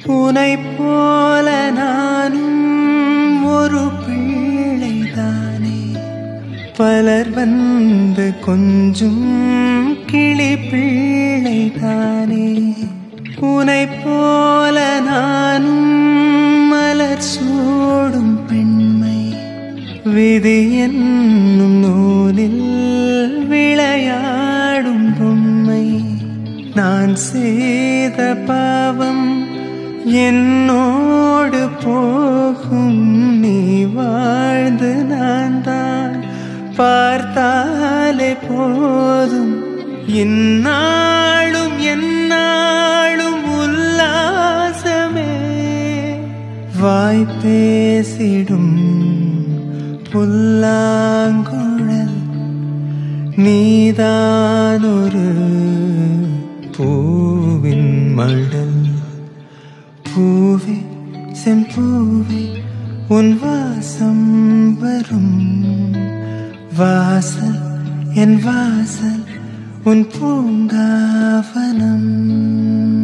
உனை போல நானும் ஒரு பிள்ளைதானே பலர் வந்து கொஞ்சம் கிளி பிள்ளைதானே உனை போல நானும் மலர் சூடும் பெண்மை விதி என்னும் நூலில் விளையாடும் பொம்மை நான் செய்த பாவம் என்னோடு போகும் நீ வாழ்ந்து நான் தான் பார்த்தாலே போதும் என்னாலும் என்னாலும் உல்லாசமே வாய் பேசிடும் புல்லாங்குழல் நீதான் ஒரு பூவின் மடல் பூவே செம்பூவே உன் வாசம் வரும் வாசல் என் வாசல் உன் பூங்காவனம்